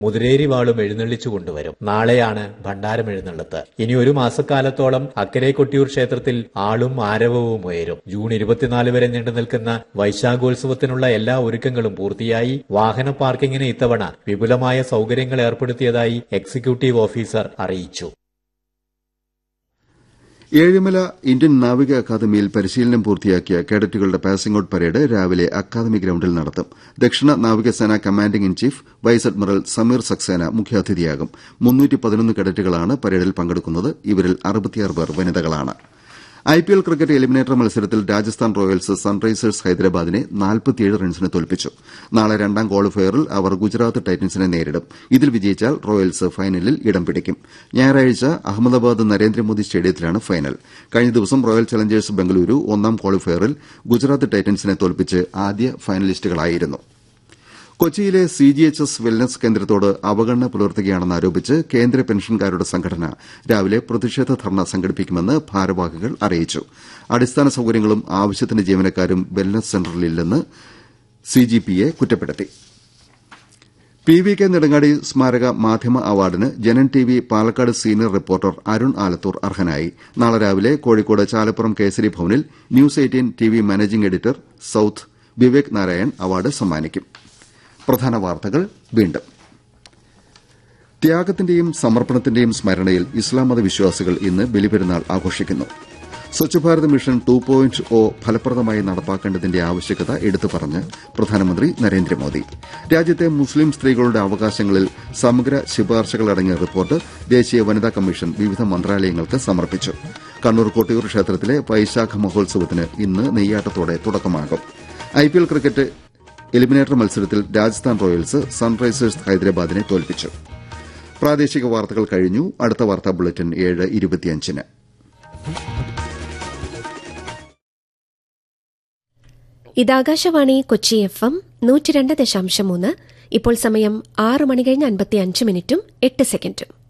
മുതിരേരി വാളും എഴുന്നള്ളിച്ചു കൊണ്ടുവരും നാളെയാണ് ഭണ്ഡാരം എഴുന്നള്ളത്ത് ഇനി ഒരു മാസക്കാലത്തോളം അക്കരെ കൊട്ടിയൂർ ക്ഷേത്രത്തിൽ ആളും ആരവവും ഉയരും ജൂൺ ഇരുപത്തിനാല് വരെ നീണ്ടു നിൽക്കുന്ന വൈശാഖോത്സവത്തിനുള്ള എല്ലാ ഒരുക്കങ്ങളും പൂർത്തിയായി വാഹന പാർക്കിങ്ങിന് ഇത്തവണ വിപുലമായ സൌകര്യങ്ങൾ ഏർപ്പെടുത്തിയതായി എക്സിക്യൂട്ടീവ് ഓഫീസർ അറിയിച്ചു ഏഴിമല ഇന്ത്യൻ നാവിക അക്കാദമിയിൽ പരിശീലനം പൂർത്തിയാക്കിയ കേഡറ്റുകളുടെ പാസിംഗ് ഔട്ട് പരേഡ് രാവിലെ അക്കാദമി ഗ്രൌണ്ടിൽ നടത്തും ദക്ഷിണ നാവികസേന commanding in chief vice admiral Sameer Saxena മുഖ്യാതിഥിയാകും കേഡറ്റുകളാണ് പരേഡിൽ പങ്കെടുക്കുന്നത് ഇവരിൽ പേർ വനിതകളാണ് ഐപിഎൽ ക്രിക്കറ്റ് എലിമിനേറ്റർ മത്സരത്തിൽ രാജസ്ഥാൻ റോയൽസ് സൺറൈസേഴ്സ് ഹൈദരാബാദിനെ റൺസിന് തോൽപ്പിച്ചു നാളെ രണ്ടാം ക്വാളിഫയറിൽ അവർ ഗുജറാത്ത് ടൈറ്റൻസിനെ നേരിടും ഇതിൽ വിജയിച്ചാൽ റോയൽസ് ഫൈനലിൽ ഇടം പിടിക്കും ഞായറാഴ്ച അഹമ്മദാബാദ് നരേന്ദ്രമോദി സ്റ്റേഡിയത്തിലാണ് ഫൈനൽ കഴിഞ്ഞ ദിവസം റോയൽ ചലഞ്ചേഴ്സ് ബംഗളൂരു ഒന്നാം ക്വാളിഫയറിൽ ഗുജറാത്ത് ടൈറ്റൻസിനെ തോൽപ്പിച്ച് ആദ്യ ഫൈനലിസ്റ്റുകളായിരുന്നു കൊച്ചിയിലെ C G H S wellness കേന്ദ്രത്തോട് അവഗണന പുലർത്തുകയാണെന്ന് ആരോപിച്ച് കേന്ദ്ര പെൻഷൻകാരുടെ സംഘടന രാവിലെ പ്രതിഷേധ ധർണ സംഘടിപ്പിക്കുമെന്ന് ഭാരവാഹികൾ അറിയിച്ചു അടിസ്ഥാന സൌകര്യങ്ങളും ആവശ്യത്തിന് ജീവനക്കാരും വെൽനസ് സെന്ററിലില്ലെന്ന് സിജിപിയെ കുറ്റപ്പെടുത്തി പി വി കെ നെടുങ്ങാടി സ്മാരക മാധ്യമ അവാർഡിന് Janam T V Palakkad senior reporter Arun Alathur അർഹനായി നാളെ രാവിലെ കോഴിക്കോട് ചാലപ്പുറം കേസരി ഭവനിൽ news eighteen T V managing editor south Vivek Narayan award സമ്മാനിക്കും പ്രധാന വാർത്തകൾ വീണ്ടും ത്യാഗത്തിന്റെയും സമർപ്പണത്തിന്റെയും സ്മരണയിൽ ഇസ്ലാം മത വിശ്വാസികൾ ഇന്ന് ബലിപെരുന്നാൾ ആഘോഷിക്കുന്നു Swachh Bharat mission two point O ഫലപ്രദമായി നടപ്പാക്കേണ്ടതിന്റെ ആവശ്യകത എടുത്തു പറഞ്ഞ് പ്രധാനമന്ത്രി നരേന്ദ്രമോദി രാജ്യത്തെ മുസ്ലിം സ്ത്രീകളുടെ അവകാശങ്ങളിൽ സമഗ്ര ശുപാർശകളടങ്ങിയ റിപ്പോർട്ട് ദേശീയ വനിതാ കമ്മീഷൻ വിവിധ മന്ത്രാലയങ്ങൾക്ക് സമർപ്പിച്ചു കണ്ണൂർ കൊട്ടിയൂർ ക്ഷേത്രത്തിലെ വൈശാഖ മഹോത്സവത്തിന് ഇന്ന് നെയ്യാട്ടത്തോടെ തുടക്കമാകും ഐപിഎൽ ക്രിക്കറ്റ് എലിമിനേറ്റർ മത്സരത്തിൽ രാജസ്ഥാൻ റോയൽസ് സൺറൈസേഴ്സ് ഹൈദരാബാദിനെ തോൽപ്പിച്ചു പ്രാദേശിക വാർത്തകൾ കഴിഞ്ഞു അടുത്ത വാർത്താ ബുള്ളറ്റിൻ ഏഴ് ഇരുപത്തിയഞ്ചിന് ഇതാകാശവാണി കൊച്ചി എഫ് എം നൂറ്റി രണ്ട് ദശാംശം മൂന്ന് ഇപ്പോൾ സമയം ആറ് മണി കഴിഞ്ഞ് അൻപത്തി അഞ്ച് മിനിറ്റും എട്ട് സെക്കൻഡും